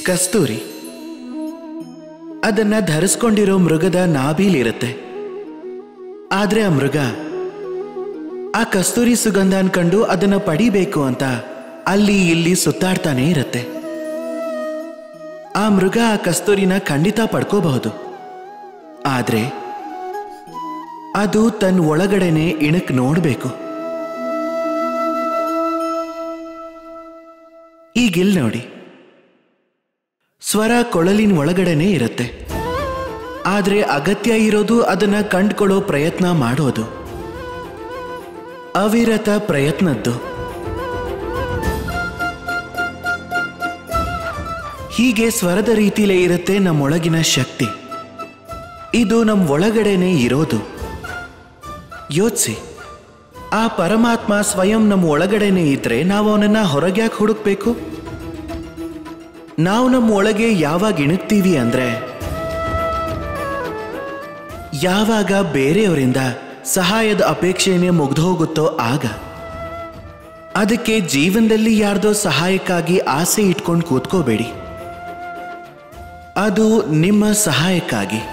ಕಸ್ತೂರಿ ಅದನ್ನ ಧರಿಸ್ಕೊಂಡಿರೋ ಮೃಗದ ನಾಭೀಲಿರುತ್ತೆ ಆದ್ರೆ ಆ ಮೃಗ ಆ ಕಸ್ತೂರಿ ಸುಗಂಧ ಅನ್ಕಂಡು ಅದನ್ನ ಪಡಿಬೇಕು ಅಂತ ಅಲ್ಲಿ ಇಲ್ಲಿ ಸುತ್ತಾಡ್ತಾನೆ ಇರುತ್ತೆ ಆ ಮೃಗ ಆ ಕಸ್ತೂರಿನ ಖಂಡಿತ ಪಡ್ಕೋಬಹುದು ಆದ್ರೆ ಅದು ತನ್ನ ಒಳಗಡೆನೆ ಇಣಕ್ ನೋಡ್ಬೇಕು ಈಗಿಲ್ ನೋಡಿ ಸ್ವರ ಕೊಳಲಿನ ಒಳಗಡೆನೆ ಇರುತ್ತೆ ಆದ್ರೆ ಅಗತ್ಯ ಇರೋದು ಅದನ್ನ ಕಂಡ್ಕೊಳ್ಳೋ ಪ್ರಯತ್ನ ಮಾಡೋದು ಅವಿರತ ಪ್ರಯತ್ನದ್ದು ಹೀಗೆ ಸ್ವರದ ರೀತಿಲೇ ಇರುತ್ತೆ ನಮ್ಮೊಳಗಿನ ಶಕ್ತಿ ಇದು ನಮ್ಮ ಒಳಗಡೆನೆ ಇರೋದು ಯೋಚಿಸಿ ಆ ಪರಮಾತ್ಮ ಸ್ವಯಂ ನಮ್ಮ ಒಳಗಡೆನೆ ಇದ್ರೆ ನಾವು ಅವನನ್ನ ಹೊರಗ್ಯಾಕೆ ಹುಡುಕ್ಬೇಕು ನಾವು ನಮ್ಮ ಒಳಗೆ ಯಾವಾಗ ಇಣುಕ್ತೀವಿ ಅಂದ್ರೆ ಯಾವಾಗ ಬೇರೆಯವರಿಂದ ಸಹಾಯದ ಅಪೇಕ್ಷೆನೇ ಮುಗ್ದು ಹೋಗುತ್ತೋ ಆಗ ಅದಕ್ಕೆ ಜೀವನದಲ್ಲಿ ಯಾರ್ದೋ ಸಹಾಯಕ್ಕಾಗಿ ಆಸೆ ಇಟ್ಕೊಂಡು ಕೂತ್ಕೋಬೇಡಿ ಅದು ನಿಮ್ಮ ಸಹಾಯಕ್ಕಾಗಿ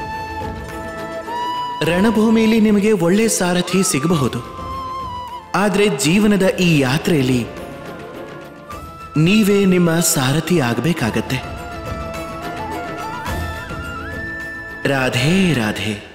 ರಣಭೂಮಿಯಲ್ಲಿ ನಿಮಗೆ ಒಳ್ಳೆ ಸಾರಥಿ ಸಿಗಬಹುದು ಆದರೆ ಜೀವನದ ಈ ಯಾತ್ರೆಯಲ್ಲಿ ನೀವೇ ನಿಮ್ಮ ಸಾರಥಿ ಆಗಬೇಕಾಗತ್ತೆ ರಾಧೇ ರಾಧೇ